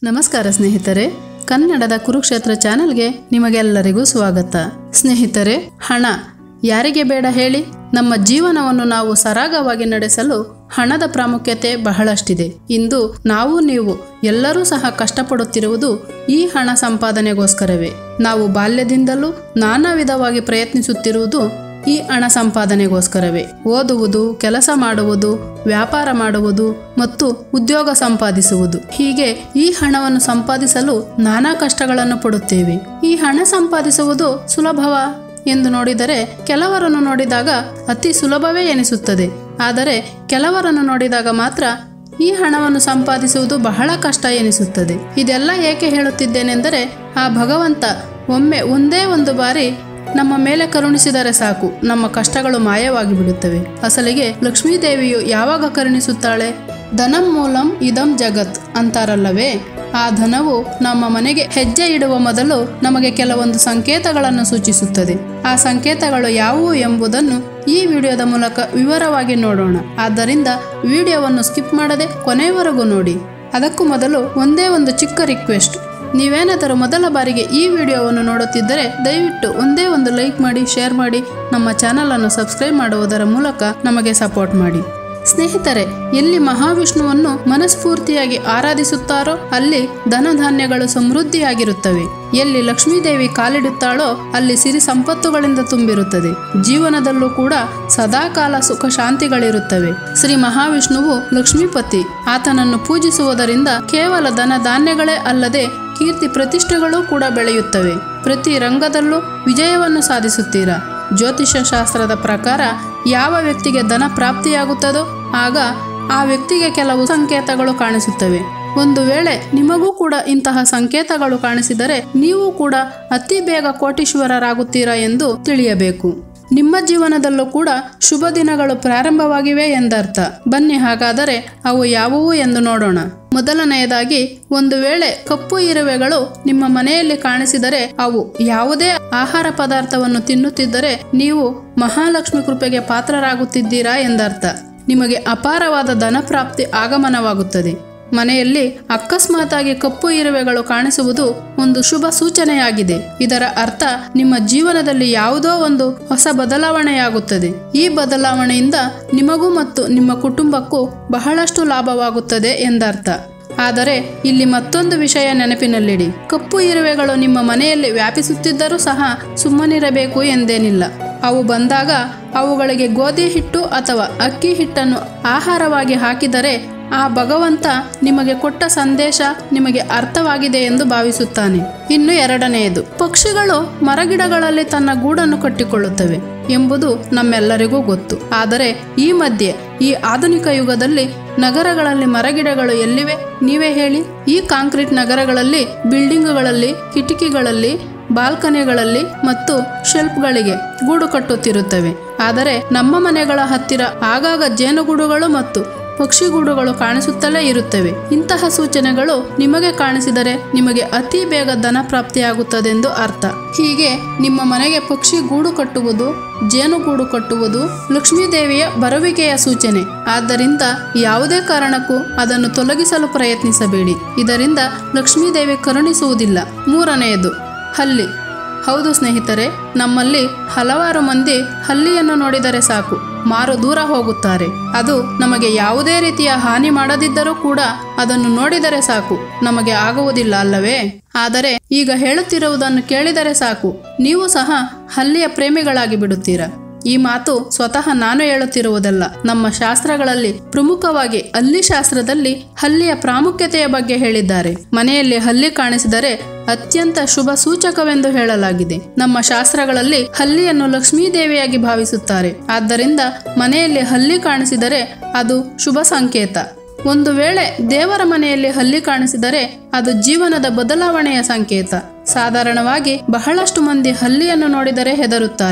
ನಮಸ್ಕಾರ ಸ್ನೇಹಿತರೆ ಕನ್ನಡದ ಕುರುಕ್ಷೇತ್ರ ಚಾನೆಲ್ಗೆ ನಿಮಗೆಲ್ಲರಿಗೂ ಸ್ವಾಗತ ಸ್ನೇಹಿತರೆ ಹಣ ಯಾರಿಗೆ ಬೇಡ ಹೇಳಿ ನಮ್ಮ ಜೀವನವನ್ನು ನಾವು ಸರಾಗವಾಗಿ ನಡೆಸಲು ಹಣದ ಪ್ರಾಮುಖ್ಯತೆ ಬಹಳಷ್ಟಿದೆ ಇಂದು ನಾವು ನೀವು ಎಲ್ಲರೂ ಸಹ ಕಷ್ಟಪಡುತ್ತಿರುವುದು ಈ ಹಣ ಸಂಪಾದನೆಗೋಸ್ಕರವೇ ನಾವು ಬಾಲ್ಯದಿಂದಲೂ ನಾನಾ ವಿಧವಾಗಿ ಪ್ರಯತ್ನಿಸುತ್ತಿರುವುದು ಈ ಹಣ ಸಂಪಾದನೆಗೋಸ್ಕರವೇ ಓದುವುದು ಕೆಲಸ ಮಾಡುವುದು ವ್ಯಾಪಾರ ಮಾಡುವುದು ಮತ್ತು ಉದ್ಯೋಗ ಸಂಪಾದಿಸುವುದು ಹೀಗೆ ಈ ಹಣವನ್ನು ಸಂಪಾದಿಸಲು ನಾನಾ ಕಷ್ಟಗಳನ್ನು ಪಡುತ್ತೇವೆ ಈ ಹಣ ಸಂಪಾದಿಸುವುದು ಸುಲಭವಾ ಎಂದು ನೋಡಿದರೆ ಕೆಲವರನ್ನು ನೋಡಿದಾಗ ಅತಿ ಸುಲಭವೇ ಎನಿಸುತ್ತದೆ ಆದರೆ ಕೆಲವರನ್ನು ನೋಡಿದಾಗ ಮಾತ್ರ ಈ ಹಣವನ್ನು ಸಂಪಾದಿಸುವುದು ಬಹಳ ಕಷ್ಟ ಎನಿಸುತ್ತದೆ ಇದೆಲ್ಲ ಏಕೆ ಹೇಳುತ್ತಿದ್ದೇನೆಂದರೆ ಆ ಭಗವಂತ ಒಮ್ಮೆ ಒಂದೇ ಒಂದು ಬಾರಿ ನಮ್ಮ ಮೇಲೆ ಕರುಣಿಸಿದರೆ ಸಾಕು ನಮ್ಮ ಕಷ್ಟಗಳು ಮಾಯವಾಗಿ ಬಿಡುತ್ತವೆ ಅಸಲಿಗೆ ಲಕ್ಷ್ಮೀದೇವಿಯು ಯಾವಾಗ ಕರುಣಿಸುತ್ತಾಳೆ ಧನಂ ಮೂಲಂ ಇದಂ ಜಗತ್ ಅಂತಾರಲ್ಲವೇ ಆ ಧನವು ನಮ್ಮ ಮನೆಗೆ ಹೆಜ್ಜೆ ಇಡುವ ಮೊದಲು ನಮಗೆ ಕೆಲವೊಂದು ಸಂಕೇತಗಳನ್ನು ಸೂಚಿಸುತ್ತದೆ ಆ ಸಂಕೇತಗಳು ಯಾವುವು ಎಂಬುದನ್ನು ಈ ವಿಡಿಯೋದ ಮೂಲಕ ವಿವರವಾಗಿ ನೋಡೋಣ ಆದ್ದರಿಂದ ವಿಡಿಯೋವನ್ನು ಸ್ಕಿಪ್ ಮಾಡದೆ ಕೊನೆಯವರೆಗೂ ನೋಡಿ ಅದಕ್ಕೂ ಮೊದಲು ಒಂದೇ ಒಂದು ಚಿಕ್ಕ ರಿಕ್ವೆಸ್ಟ್ ನೀವೇನಾದರೂ ಮೊದಲ ಬಾರಿಗೆ ಈ ವಿಡಿಯೋವನ್ನು ನೋಡುತ್ತಿದ್ದರೆ ದಯವಿಟ್ಟು ಒಂದೇ ಒಂದು ಲೈಕ್ ಮಾಡಿ ಶೇರ್ ಮಾಡಿ ನಮ್ಮ ಚಾನಲನ್ನು ಸಬ್ಸ್ಕ್ರೈಬ್ ಮಾಡುವುದರ ಮೂಲಕ ನಮಗೆ ಸಪೋರ್ಟ್ ಮಾಡಿ ಸ್ನೇಹಿತರೆ ಎಲ್ಲಿ ಮಹಾವಿಷ್ಣುವನ್ನು ಮನಸ್ಫೂರ್ತಿಯಾಗಿ ಆರಾಧಿಸುತ್ತಾರೋ ಅಲ್ಲಿ ಧನಧಾನ್ಯಗಳು ಸಮೃದ್ಧಿಯಾಗಿರುತ್ತವೆ ಎಲ್ಲಿ ಲಕ್ಷ್ಮೀದೇವಿ ಕಾಲಿಡುತ್ತಾಳೋ ಅಲ್ಲಿ ಸಿರಿ ಸಂಪತ್ತುಗಳಿಂದ ತುಂಬಿರುತ್ತದೆ ಜೀವನದಲ್ಲೂ ಕೂಡ ಸದಾಕಾಲ ಸುಖ ಶಾಂತಿಗಳಿರುತ್ತವೆ ಶ್ರೀ ಮಹಾವಿಷ್ಣುವು ಲಕ್ಷ್ಮೀಪತಿ ಆತನನ್ನು ಪೂಜಿಸುವುದರಿಂದ ಕೇವಲ ಧನ ಧಾನ್ಯಗಳೇ ಅಲ್ಲದೆ ಕೀರ್ತಿ ಪ್ರತಿಷ್ಠೆಗಳೂ ಕೂಡ ಬೆಳೆಯುತ್ತವೆ ಪ್ರತಿ ರಂಗದಲ್ಲೂ ವಿಜಯವನ್ನು ಸಾಧಿಸುತ್ತೀರಾ ಜ್ಯೋತಿಷ್ಯ ಶಾಸ್ತ್ರದ ಪ್ರಕಾರ ಯಾವ ವ್ಯಕ್ತಿಗೆ ಧನ ಪ್ರಾಪ್ತಿಯಾಗುತ್ತದೋ ಆಗ ಆ ವ್ಯಕ್ತಿಗೆ ಕೆಲವು ಸಂಕೇತಗಳು ಕಾಣಿಸುತ್ತವೆ ಒಂದು ವೇಳೆ ನಿಮಗೂ ಕೂಡ ಇಂತಹ ಸಂಕೇತಗಳು ಕಾಣಿಸಿದರೆ ನೀವು ಕೂಡ ಅತಿ ಬೇಗ ಕೋಟೀಶ್ವರರಾಗುತ್ತೀರಾ ಎಂದು ತಿಳಿಯಬೇಕು ನಿಮ್ಮ ಜೀವನದಲ್ಲೂ ಕೂಡ ಶುಭ ದಿನಗಳು ಪ್ರಾರಂಭವಾಗಿವೆ ಎಂದರ್ಥ ಬನ್ನಿ ಹಾಗಾದರೆ ಅವು ಯಾವುವು ಎಂದು ನೋಡೋಣ ಮೊದಲನೆಯದಾಗಿ ಒಂದು ವೇಳೆ ಕಪ್ಪು ಇರುವೆಗಳು ನಿಮ್ಮ ಮನೆಯಲ್ಲಿ ಕಾಣಿಸಿದರೆ ಅವು ಯಾವುದೇ ಆಹಾರ ಪದಾರ್ಥವನ್ನು ತಿನ್ನುತ್ತಿದ್ದರೆ ನೀವು ಮಹಾಲಕ್ಷ್ಮಿ ಕೃಪೆಗೆ ಪಾತ್ರರಾಗುತ್ತಿದ್ದೀರಾ ಎಂದರ್ಥ ನಿಮಗೆ ಅಪಾರವಾದ ಧನಪ್ರಾಪ್ತಿ ಆಗಮನವಾಗುತ್ತದೆ ಮನೆಯಲ್ಲಿ ಅಕಸ್ಮಾತಾಗಿ ಕಪ್ಪು ಇರುವೆಗಳು ಕಾಣಿಸುವುದು ಒಂದು ಶುಭ ಸೂಚನೆಯಾಗಿದೆ ಇದರ ಅರ್ಥ ನಿಮ್ಮ ಜೀವನದಲ್ಲಿ ಯಾವುದೋ ಒಂದು ಹೊಸ ಬದಲಾವಣೆಯಾಗುತ್ತದೆ ಈ ಬದಲಾವಣೆಯಿಂದ ನಿಮಗೂ ಮತ್ತು ನಿಮ್ಮ ಕುಟುಂಬಕ್ಕೂ ಬಹಳಷ್ಟು ಲಾಭವಾಗುತ್ತದೆ ಎಂದರ್ಥ ಆದರೆ ಇಲ್ಲಿ ಮತ್ತೊಂದು ವಿಷಯ ನೆನಪಿನಲ್ಲಿಡಿ ಕಪ್ಪು ಇರುವೆಗಳು ನಿಮ್ಮ ಮನೆಯಲ್ಲಿ ವ್ಯಾಪಿಸುತ್ತಿದ್ದರೂ ಸಹ ಸುಮ್ಮನಿರಬೇಕು ಎಂದೇನಿಲ್ಲ ಅವು ಬಂದಾಗ ಅವುಗಳಿಗೆ ಗೋಧಿ ಹಿಟ್ಟು ಅಥವಾ ಅಕ್ಕಿ ಹಿಟ್ಟನ್ನು ಆಹಾರವಾಗಿ ಹಾಕಿದರೆ ಆ ಭಗವಂತ ನಿಮಗೆ ಕೊಟ್ಟ ಸಂದೇಶ ನಿಮಗೆ ಅರ್ಥವಾಗಿದೆ ಎಂದು ಭಾವಿಸುತ್ತಾನೆ ಇನ್ನು ಎರಡನೆಯದು ಪಕ್ಷಿಗಳು ಮರಗಿಡಗಳಲ್ಲಿ ತನ್ನ ಗೂಡನ್ನು ಕಟ್ಟಿಕೊಳ್ಳುತ್ತವೆ ಎಂಬುದು ನಮ್ಮೆಲ್ಲರಿಗೂ ಗೊತ್ತು ಆದರೆ ಈ ಮಧ್ಯೆ ಈ ಆಧುನಿಕ ಯುಗದಲ್ಲಿ ನಗರಗಳಲ್ಲಿ ಮರಗಿಡಗಳು ಎಲ್ಲಿವೆ ನೀವೇ ಹೇಳಿ ಈ ಕಾಂಕ್ರೀಟ್ ನಗರಗಳಲ್ಲಿ ಬಿಲ್ಡಿಂಗುಗಳಲ್ಲಿ ಕಿಟಕಿಗಳಲ್ಲಿ ಬಾಲ್ಕನಿಗಳಲ್ಲಿ ಮತ್ತು ಶೆಲ್ಫ್ಗಳಿಗೆ ಗೂಡು ಕಟ್ಟುತ್ತಿರುತ್ತವೆ ಆದರೆ ನಮ್ಮ ಮನೆಗಳ ಹತ್ತಿರ ಆಗಾಗ ಜೇನುಗೂಡುಗಳು ಮತ್ತು ಪಕ್ಷಿಗೂಡುಗಳು ಕಾಣಿಸುತ್ತಲೇ ಇರುತ್ತವೆ ಇಂತಹ ಸೂಚನೆಗಳು ನಿಮಗೆ ಕಾಣಿಸಿದರೆ ನಿಮಗೆ ಅತಿ ಬೇಗ ಧನ ಪ್ರಾಪ್ತಿಯಾಗುತ್ತದೆಂದು ಅರ್ಥ ಹೀಗೆ ನಿಮ್ಮ ಮನೆಗೆ ಪಕ್ಷಿ ಗೂಡು ಕಟ್ಟುವುದು ಜೇನುಗೂಡು ಕಟ್ಟುವುದು ಲಕ್ಷ್ಮೀದೇವಿಯ ಬರುವಿಕೆಯ ಸೂಚನೆ ಆದ್ದರಿಂದ ಯಾವುದೇ ಕಾರಣಕ್ಕೂ ಅದನ್ನು ತೊಲಗಿಸಲು ಪ್ರಯತ್ನಿಸಬೇಡಿ ಇದರಿಂದ ಲಕ್ಷ್ಮೀದೇವಿ ಕರುಣಿಸುವುದಿಲ್ಲ ಮೂರನೆಯದು ಹಲ್ಲಿ ಹೌದು ಸ್ನೇಹಿತರೆ ನಮ್ಮಲ್ಲಿ ಹಲವಾರು ಮಂದಿ ಹಲ್ಲಿಯನ್ನು ನೋಡಿದರೆ ಸಾಕು ಮಾರು ದೂರ ಹೋಗುತ್ತಾರೆ ಅದು ನಮಗೆ ಯಾವುದೇ ರೀತಿಯ ಹಾನಿ ಮಾಡದಿದ್ದರೂ ಕೂಡ ಅದನ್ನು ನೋಡಿದರೆ ಸಾಕು ನಮಗೆ ಆಗುವುದಿಲ್ಲ ಅಲ್ಲವೇ ಆದರೆ ಈಗ ಹೇಳುತ್ತಿರುವುದನ್ನು ಕೇಳಿದರೆ ಸಾಕು ನೀವು ಸಹ ಹಲ್ಲಿಯ ಪ್ರೇಮಿಗಳಾಗಿ ಬಿಡುತ್ತೀರಾ ಈ ಮಾತು ಸ್ವತಃ ನಾನು ಹೇಳುತ್ತಿರುವುದಲ್ಲ ನಮ್ಮ ಶಾಸ್ತ್ರಗಳಲ್ಲಿ ಪ್ರಮುಖವಾಗಿ ಹಲ್ಲಿ ಶಾಸ್ತ್ರದಲ್ಲಿ ಹಲ್ಲಿಯ ಪ್ರಾಮುಖ್ಯತೆಯ ಬಗ್ಗೆ ಹೇಳಿದ್ದಾರೆ ಮನೆಯಲ್ಲಿ ಹಲ್ಲಿ ಕಾಣಿಸಿದರೆ ಅತ್ಯಂತ ಶುಭ ಸೂಚಕವೆಂದು ಹೇಳಲಾಗಿದೆ ನಮ್ಮ ಶಾಸ್ತ್ರಗಳಲ್ಲಿ ಹಲ್ಲಿಯನ್ನು ಲಕ್ಷ್ಮೀದೇವಿಯಾಗಿ ಭಾವಿಸುತ್ತಾರೆ ಆದ್ದರಿಂದ ಮನೆಯಲ್ಲಿ ಹಲ್ಲಿ ಕಾಣಿಸಿದರೆ ಅದು ಶುಭ ಸಂಕೇತ ಒಂದು ವೇಳೆ ದೇವರ ಮನೆಯಲ್ಲಿ ಹಲ್ಲಿ ಕಾಣಿಸಿದರೆ ಅದು ಜೀವನದ ಬದಲಾವಣೆಯ ಸಂಕೇತ ಸಾಧಾರಣವಾಗಿ ಬಹಳಷ್ಟು ಮಂದಿ ಹಲ್ಲಿಯನ್ನು ನೋಡಿದರೆ ಹೆದರುತ್ತಾರೆ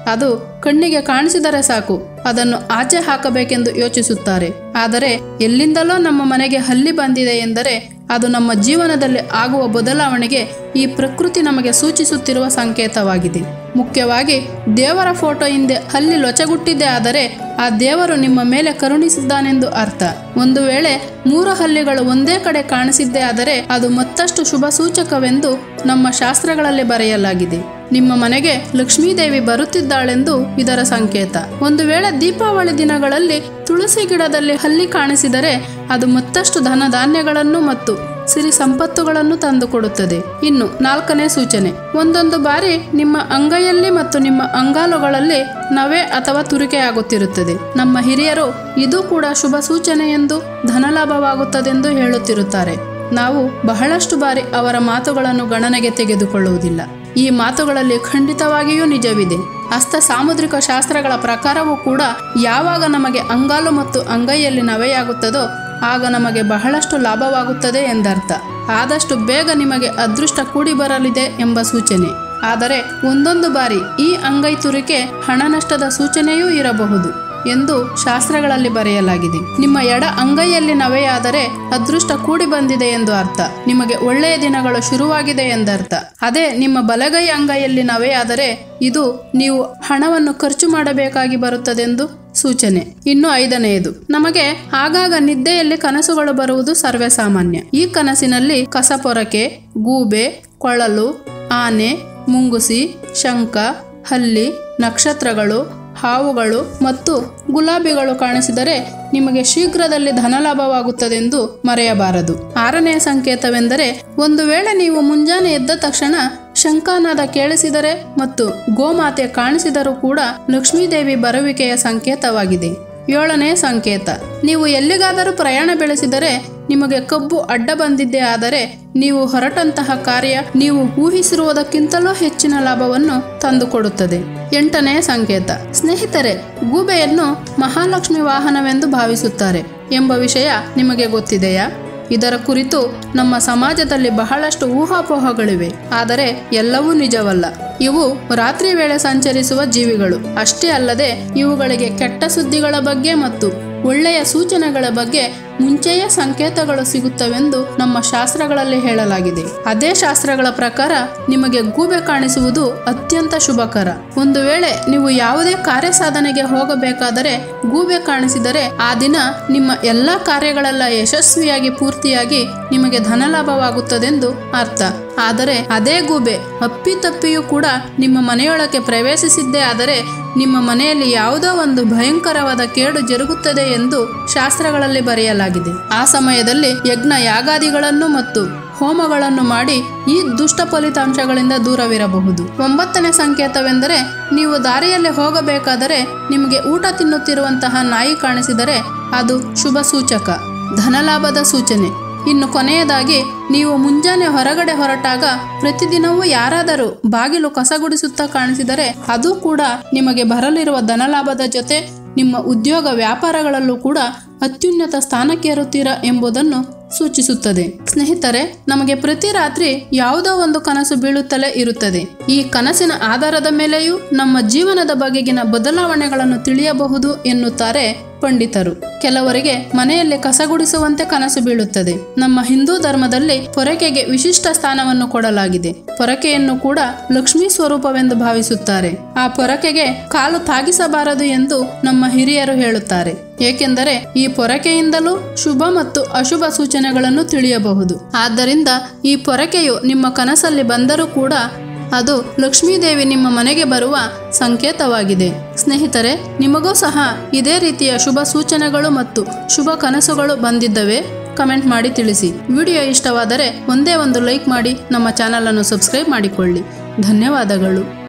ಅದು ಕಣ್ಣಿಗೆ ಕಾಣಿಸಿದರೆ ಸಾಕು ಅದನ್ನು ಆಚೆ ಹಾಕಬೇಕೆಂದು ಯೋಚಿಸುತ್ತಾರೆ ಆದರೆ ಎಲ್ಲಿಂದಲೋ ನಮ್ಮ ಮನೆಗೆ ಹಲ್ಲಿ ಬಂದಿದೆ ಎಂದರೆ ಅದು ನಮ್ಮ ಜೀವನದಲ್ಲಿ ಆಗುವ ಬದಲಾವಣೆಗೆ ಈ ಪ್ರಕೃತಿ ನಮಗೆ ಸೂಚಿಸುತ್ತಿರುವ ಸಂಕೇತವಾಗಿದೆ ಮುಖ್ಯವಾಗಿ ದೇವರ ಫೋಟೋ ಹಿಂದೆ ಹಲ್ಲಿ ಲೊಚಗುಟ್ಟಿದೆ ಆದರೆ ಆ ದೇವರು ನಿಮ್ಮ ಮೇಲೆ ಕರುಣಿಸಿದ್ದಾನೆಂದು ಅರ್ಥ ಒಂದು ವೇಳೆ ಮೂರು ಹಲ್ಲಿಗಳು ಒಂದೇ ಕಡೆ ಕಾಣಿಸಿದ್ದೇ ಆದರೆ ಅದು ಮತ್ತಷ್ಟು ಶುಭ ಸೂಚಕವೆಂದು ನಮ್ಮ ಶಾಸ್ತ್ರಗಳಲ್ಲಿ ಬರೆಯಲಾಗಿದೆ ನಿಮ್ಮ ಮನೆಗೆ ಲಕ್ಷ್ಮೀದೇವಿ ಬರುತ್ತಿದ್ದಾಳೆಂದು ಇದರ ಸಂಕೇತ ಒಂದು ವೇಳೆ ದೀಪಾವಳಿ ದಿನಗಳಲ್ಲಿ ತುಳಸಿ ಗಿಡದಲ್ಲಿ ಹಲ್ಲಿ ಕಾಣಿಸಿದರೆ ಅದು ಮತ್ತಷ್ಟು ಧನ ಧಾನ್ಯಗಳನ್ನು ಮತ್ತು ಸಿರಿ ಸಂಪತ್ತುಗಳನ್ನು ತಂದುಕೊಡುತ್ತದೆ ಇನ್ನು ನಾಲ್ಕನೇ ಸೂಚನೆ ಒಂದೊಂದು ಬಾರಿ ನಿಮ್ಮ ಅಂಗೈಯಲ್ಲಿ ಮತ್ತು ನಿಮ್ಮ ಅಂಗಾಲುಗಳಲ್ಲಿ ನವೆ ಅಥವಾ ತುರಿಕೆ ಆಗುತ್ತಿರುತ್ತದೆ ನಮ್ಮ ಹಿರಿಯರು ಇದು ಕೂಡ ಶುಭ ಸೂಚನೆ ಎಂದು ಧನಲಾಭವಾಗುತ್ತದೆಂದು ಹೇಳುತ್ತಿರುತ್ತಾರೆ ನಾವು ಬಹಳಷ್ಟು ಬಾರಿ ಅವರ ಮಾತುಗಳನ್ನು ಗಣನೆಗೆ ತೆಗೆದುಕೊಳ್ಳುವುದಿಲ್ಲ ಈ ಮಾತುಗಳಲ್ಲಿ ಖಂಡಿತವಾಗಿಯೂ ನಿಜವಿದೆ ಹಸ್ತ ಸಾಮುದ್ರಿಕ ಶಾಸ್ತ್ರಗಳ ಪ್ರಕಾರವೂ ಕೂಡ ಯಾವಾಗ ನಮಗೆ ಅಂಗಾಲು ಮತ್ತು ಅಂಗೈಯಲ್ಲಿ ನವೆಯಾಗುತ್ತದೋ ಆಗ ನಮಗೆ ಬಹಳಷ್ಟು ಲಾಭವಾಗುತ್ತದೆ ಎಂದರ್ಥ ಆದಷ್ಟು ಬೇಗ ನಿಮಗೆ ಅದೃಷ್ಟ ಕೂಡಿ ಬರಲಿದೆ ಎಂಬ ಸೂಚನೆ ಆದರೆ ಒಂದೊಂದು ಬಾರಿ ಈ ಅಂಗೈ ತುರಿಕೆ ಹಣ ನಷ್ಟದ ಸೂಚನೆಯೂ ಇರಬಹುದು ಎಂದು ಶಾಸ್ತ್ರಗಳಲ್ಲಿ ಬರೆಯಲಾಗಿದೆ ನಿಮ್ಮ ಎಡ ಅಂಗೈಯಲ್ಲಿ ನವೆಯಾದರೆ ಅದೃಷ್ಟ ಕೂಡಿ ಬಂದಿದೆ ಎಂದು ಅರ್ಥ ನಿಮಗೆ ಒಳ್ಳೆಯ ದಿನಗಳು ಶುರುವಾಗಿದೆ ಎಂದರ್ಥ ಅದೇ ನಿಮ್ಮ ಬಲಗೈ ಅಂಗೈಯಲ್ಲಿ ನವೆಯಾದರೆ ಇದು ನೀವು ಹಣವನ್ನು ಖರ್ಚು ಮಾಡಬೇಕಾಗಿ ಬರುತ್ತದೆಂದು ಸೂಚನೆ ಇನ್ನು ಐದನೆಯದು ನಮಗೆ ಆಗಾಗ ನಿದ್ದೆಯಲ್ಲಿ ಕನಸುಗಳು ಬರುವುದು ಸರ್ವೇ ಸಾಮಾನ್ಯ ಈ ಕನಸಿನಲ್ಲಿ ಕಸಪೊರಕೆ ಗೂಬೆ ಕೊಳಲು ಆನೆ ಮುಂಗುಸಿ ಶಂಖ ಹಲ್ಲಿ ನಕ್ಷತ್ರಗಳು ಹಾವುಗಳು ಮತ್ತು ಗುಲಾಬಿಗಳು ಕಾಣಿಸಿದರೆ ನಿಮಗೆ ಶೀಘ್ರದಲ್ಲಿ ಧನಲಾಭವಾಗುತ್ತದೆಂದು ಮರೆಯಬಾರದು ಆರನೆಯ ಸಂಕೇತವೆಂದರೆ ಒಂದು ವೇಳೆ ನೀವು ಮುಂಜಾನೆ ಎದ್ದ ತಕ್ಷಣ ಶಂಖನಾದ ಕೇಳಿಸಿದರೆ ಮತ್ತು ಗೋಮಾತೆ ಕಾಣಿಸಿದರೂ ಕೂಡ ಲಕ್ಷ್ಮೀದೇವಿ ಬರುವಿಕೆಯ ಸಂಕೇತವಾಗಿದೆ ಏಳನೇ ಸಂಕೇತ ನೀವು ಎಲ್ಲಿಗಾದರೂ ಪ್ರಯಾಣ ಬೆಳೆಸಿದರೆ ನಿಮಗೆ ಕಬ್ಬು ಅಡ್ಡ ಬಂದಿದ್ದೇ ಆದರೆ ನೀವು ಹೊರಟಂತಹ ಕಾರ್ಯ ನೀವು ಊಹಿಸಿರುವುದಕ್ಕಿಂತಲೂ ಹೆಚ್ಚಿನ ಲಾಭವನ್ನು ತಂದುಕೊಡುತ್ತದೆ ಎಂಟನೇ ಸಂಕೇತ ಸ್ನೇಹಿತರೆ ಗೂಬೆಯನ್ನು ಮಹಾಲಕ್ಷ್ಮಿ ವಾಹನವೆಂದು ಭಾವಿಸುತ್ತಾರೆ ಎಂಬ ವಿಷಯ ನಿಮಗೆ ಗೊತ್ತಿದೆಯಾ ಇದರ ಕುರಿತು ನಮ್ಮ ಸಮಾಜದಲ್ಲಿ ಬಹಳಷ್ಟು ಊಹಾಪೋಹಗಳಿವೆ ಆದರೆ ಎಲ್ಲವೂ ನಿಜವಲ್ಲ ಇವು ರಾತ್ರಿ ವೇಳೆ ಸಂಚರಿಸುವ ಜೀವಿಗಳು ಅಷ್ಟೇ ಅಲ್ಲದೆ ಇವುಗಳಿಗೆ ಕೆಟ್ಟ ಸುದ್ದಿಗಳ ಬಗ್ಗೆ ಮತ್ತು ಒಳ್ಳೆಯ ಸೂಚನೆಗಳ ಬಗ್ಗೆ ಮುಂಚೆಯೇ ಸಂಕೇತಗಳು ಸಿಗುತ್ತವೆಂದು ನಮ್ಮ ಶಾಸ್ತ್ರಗಳಲ್ಲಿ ಹೇಳಲಾಗಿದೆ ಅದೇ ಶಾಸ್ತ್ರಗಳ ಪ್ರಕಾರ ನಿಮಗೆ ಗೂಬೆ ಕಾಣಿಸುವುದು ಅತ್ಯಂತ ಶುಭಕರ ಒಂದು ವೇಳೆ ನೀವು ಯಾವುದೇ ಕಾರ್ಯ ಸಾಧನೆಗೆ ಹೋಗಬೇಕಾದರೆ ಗೂಬೆ ಕಾಣಿಸಿದರೆ ಆ ದಿನ ನಿಮ್ಮ ಎಲ್ಲ ಕಾರ್ಯಗಳೆಲ್ಲ ಯಶಸ್ವಿಯಾಗಿ ಪೂರ್ತಿಯಾಗಿ ನಿಮಗೆ ಧನಲಾಭವಾಗುತ್ತದೆಂದು ಅರ್ಥ ಆದರೆ ಅದೇ ಗೂಬೆ ಅಪ್ಪಿತಪ್ಪಿಯೂ ಕೂಡ ನಿಮ್ಮ ಮನೆಯೊಳಗೆ ಪ್ರವೇಶಿಸಿದ್ದೇ ಆದರೆ ನಿಮ್ಮ ಮನೆಯಲ್ಲಿ ಯಾವುದೋ ಒಂದು ಭಯಂಕರವಾದ ಕೇಡು ಜರುಗುತ್ತದೆ ಎಂದು ಶಾಸ್ತ್ರಗಳಲ್ಲಿ ಬರೆಯಲಾಗಿದೆ ಆ ಸಮಯದಲ್ಲಿ ಯಜ್ಞ ಯಾಗಾದಿಗಳನ್ನು ಮತ್ತು ಹೋಮಗಳನ್ನು ಮಾಡಿ ಈ ದುಷ್ಟ ಫಲಿತಾಂಶಗಳಿಂದ ದೂರವಿರಬಹುದು ಒಂಬತ್ತನೇ ಸಂಕೇತವೆಂದರೆ ನೀವು ದಾರಿಯಲ್ಲಿ ಹೋಗಬೇಕಾದರೆ ನಿಮಗೆ ಊಟ ತಿನ್ನುತ್ತಿರುವಂತಹ ನಾಯಿ ಕಾಣಿಸಿದರೆ ಅದು ಶುಭ ಸೂಚಕ ಧನಲಾಭದ ಸೂಚನೆ ಇನ್ನು ಕೊನೆಯದಾಗಿ ನೀವು ಮುಂಜಾನೆ ಹೊರಗಡೆ ಹೊರಟಾಗ ಪ್ರತಿದಿನವೂ ಯಾರಾದರೂ ಬಾಗಿಲು ಕಸಗುಡಿಸುತ್ತಾ ಕಾಣಿಸಿದರೆ ಅದು ಕೂಡ ನಿಮಗೆ ಬರಲಿರುವ ಧನಲಾಭದ ಜೊತೆ ನಿಮ್ಮ ಉದ್ಯೋಗ ವ್ಯಾಪಾರಗಳಲ್ಲೂ ಕೂಡ ಅತ್ಯುನ್ನತ ಸ್ಥಾನಕ್ಕೇರುತ್ತೀರಾ ಎಂಬುದನ್ನು ಸೂಚಿಸುತ್ತದೆ ಸ್ನೇಹಿತರೆ ನಮಗೆ ಪ್ರತಿ ರಾತ್ರಿ ಯಾವುದೋ ಒಂದು ಕನಸು ಬೀಳುತ್ತಲೇ ಇರುತ್ತದೆ ಈ ಕನಸಿನ ಆಧಾರದ ಮೇಲೆಯೂ ನಮ್ಮ ಜೀವನದ ಬಗೆಗಿನ ಬದಲಾವಣೆಗಳನ್ನು ತಿಳಿಯಬಹುದು ಎನ್ನುತ್ತಾರೆ ಪಂಡಿತರು ಕೆಲವರಿಗೆ ಮನೆಯಲ್ಲಿ ಕಸಗುಡಿಸುವಂತೆ ಕನಸು ಬೀಳುತ್ತದೆ ನಮ್ಮ ಹಿಂದೂ ಧರ್ಮದಲ್ಲಿ ಪೊರಕೆಗೆ ವಿಶಿಷ್ಟ ಸ್ಥಾನವನ್ನು ಕೊಡಲಾಗಿದೆ ಪೊರಕೆಯನ್ನು ಕೂಡ ಲಕ್ಷ್ಮೀ ಸ್ವರೂಪವೆಂದು ಭಾವಿಸುತ್ತಾರೆ ಆ ಪೊರಕೆಗೆ ಕಾಲು ತಾಗಿಸಬಾರದು ಎಂದು ನಮ್ಮ ಹಿರಿಯರು ಹೇಳುತ್ತಾರೆ ಏಕೆಂದರೆ ಈ ಪೊರಕೆಯಿಂದಲೂ ಶುಭ ಮತ್ತು ಅಶುಭ ಸೂಚನೆಗಳನ್ನು ತಿಳಿಯಬಹುದು ಆದ್ದರಿಂದ ಈ ಪೊರಕೆಯು ನಿಮ್ಮ ಕನಸಲ್ಲಿ ಬಂದರೂ ಕೂಡ ಅದು ಲಕ್ಷ್ಮೀದೇವಿ ನಿಮ್ಮ ಮನೆಗೆ ಬರುವ ಸಂಕೇತವಾಗಿದೆ ಸ್ನೇಹಿತರೆ ನಿಮಗೂ ಸಹ ಇದೇ ರೀತಿಯ ಶುಭ ಸೂಚನೆಗಳು ಮತ್ತು ಶುಭ ಕನಸುಗಳು ಬಂದಿದ್ದವೆ ಕಮೆಂಟ್ ಮಾಡಿ ತಿಳಿಸಿ ವಿಡಿಯೋ ಇಷ್ಟವಾದರೆ ಒಂದೇ ಒಂದು ಲೈಕ್ ಮಾಡಿ ನಮ್ಮ ಚಾನಲನ್ನು ಸಬ್ಸ್ಕ್ರೈಬ್ ಮಾಡಿಕೊಳ್ಳಿ ಧನ್ಯವಾದಗಳು